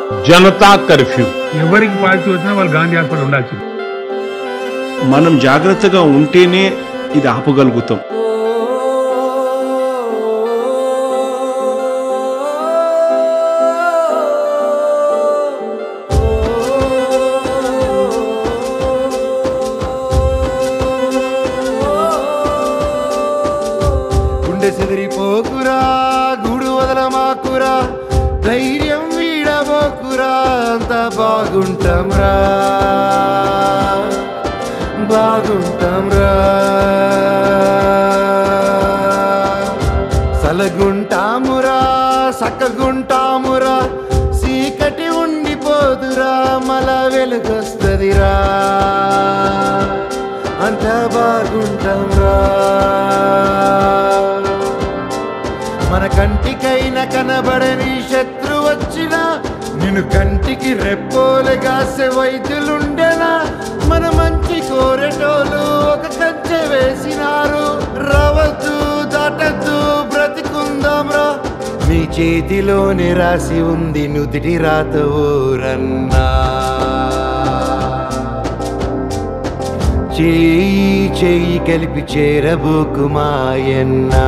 जनता कर्फ्यू ఎవరికి పార్టీ వచ్చినా వాళ్ళు గాంధీ హాస్పిటల్ ఉండాల్సింది మనం జాగ్రత్తగా ఉంటేనే ఇది ఆపగలుగుతాం గుండె చెదిరిపోకురా గుడు వదలమాకురా ధైర్యం వీడబోకురా అంత బాగుంటాంరా బాగుంటాంరా సలగుంటామురా సక్కగుంటామురా చీకటి ఉండిపోదురా మల వెలుగొస్తదిరా అంత బాగుంటాంరా మన కంటికైన కనబడని శత్రు వచ్చినా నిన్ను కంటికి రెప్పోలుగాసే వైద్యులుండెనా మన మంచి కోరెటోలు ఒక కంచె వేసినారు రవద్దు దాటద్దు బ్రతికుందాంరా మీ చేతిలోనే రాసి ఉంది నుదిటి రాత ఊరన్నా చేయి చేయి కలిపి చేరబోకు మాయన్నా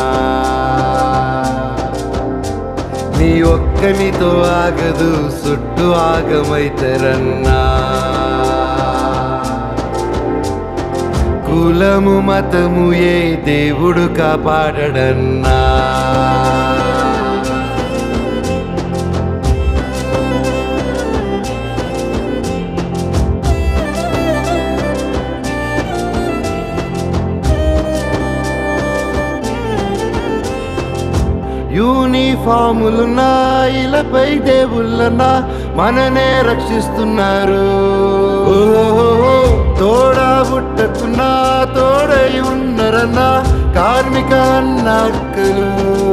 నీ ఒక్కనితో ఆగదు సుట్టు ఆగమైతరన్నా కులము మతము ఏ దేవుడు కాపాడడన్నా యూనిఫాములున్నా ఇలపై దేవుళ్ళన్నా మననే రక్షిస్తున్నారు ఓహో తోడా బుట్టకున్నా తోడై ఉన్నరన్నా కార్మిక అన్నక్కలు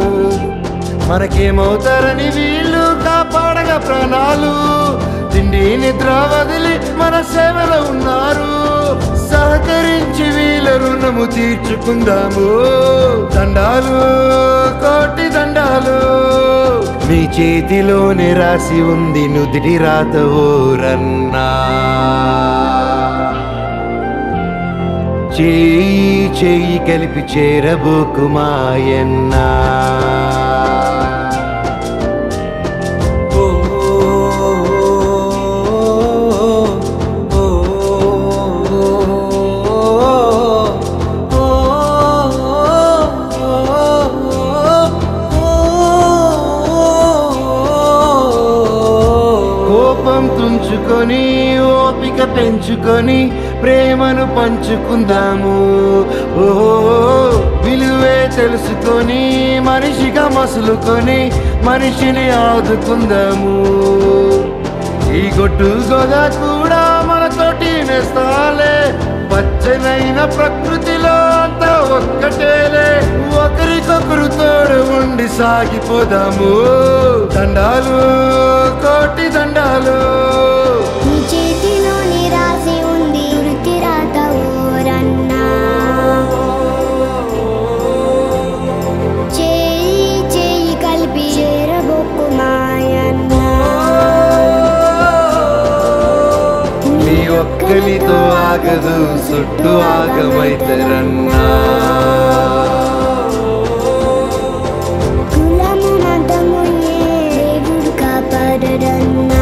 మనకేమవుతారని వీళ్ళు కాపాడగా ప్రాణాలు తిండి నిద్ర వదిలి మన సేవలో ఉన్నారు సహకరించి వీళ్ళ రుణము తీర్చుకుందాము దండాలు కోటి దండాలు మీ చేతిలోనే రాసి ఉంది నుదిటి రాత ఓరన్నా చేయి చేయి కలిపి చేరబోకు మాయన్నా కోపం తుంచుకొని ఓపిక పెంచుకొని ప్రేమను పంచుకుందాము ఓహో విలువే తెలుసుకొని మనిషిగా మసులుకొని మనిషిని ఆదుకుందాము ఈ గొడ్డు గోద కూడా మనతోటి నేస్తాలే పచ్చనైన ప్రకృతిలో అంతా ఒక్కటేలే ఒకరికొకరు తోడు ఉండి సాగిపోదాము దండాలు కోటి దండాలు నీ చేతిలోని రాసి ఉంది వృత్తి రాత ఓరన్నా చేయి చేయి కలిపి చేరబొక్కు మాయన్నా నీ ఒక్కరితో ఆగదు సుట్టు ఆగమైతరన్నా కులము మతము ఏ దేవుడు కాపాడడన్నా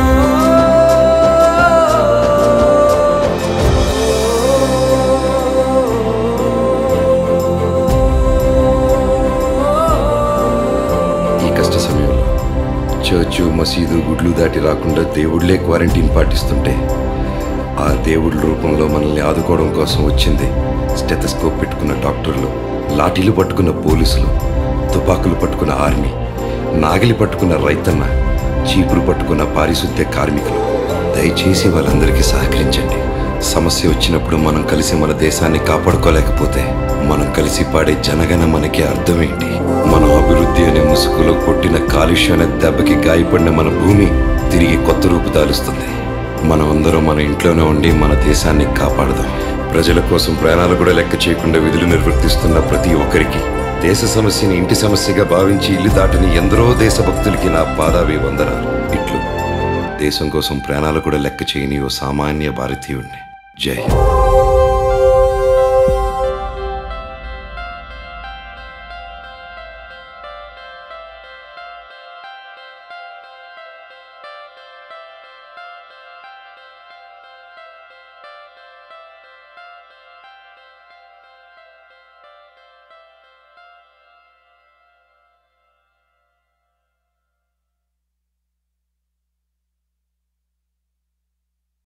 ఈ కష్ట సమయంలో చర్చు మసీదు గుడ్లు దాటి రాకుండా దేవుళ్లే క్వారంటైన్ పాటిస్తుంటే ఆ దేవుడి రూపంలో మనల్ని ఆదుకోవడం కోసం వచ్చింది స్టెథస్కోప్ పెట్టుకున్న డాక్టర్లు లాఠీలు పట్టుకున్న పోలీసులు తుపాకులు పట్టుకున్న ఆర్మీ నాగిలి పట్టుకున్న రైతన్న చీపురు పట్టుకున్న పారిశుద్ధ్య కార్మికులు దయచేసి వాళ్ళందరికీ సహకరించండి సమస్య వచ్చినప్పుడు మనం కలిసి మన దేశాన్ని కాపాడుకోలేకపోతే మనం కలిసి పాడే జనగణ మనకి అర్థమేంటి మనం అభివృద్ధి అనే ముసుగులో కొట్టిన కాలుష్యం అనే దెబ్బకి గాయపడిన మన భూమి తిరిగి కొత్త రూపు దాలుస్తుంది మనం అందరం మన ఇంట్లోనే ఉండి మన దేశాన్ని కాపాడదాం ప్రజల కోసం ప్రాణాలు కూడా లెక్క చేయకుండా విధులు నిర్వర్తిస్తున్న ప్రతి ఒక్కరికి దేశ సమస్యని ఇంటి సమస్యగా భావించి ఇల్లు దాటని ఎందరో దేశభక్తులకి నా పాదావి వందనాలు ఇట్లు దేశం కోసం ప్రాణాలు కూడా లెక్క చేయని ఓ సామాన్య భారతీయుడిని జై హింద్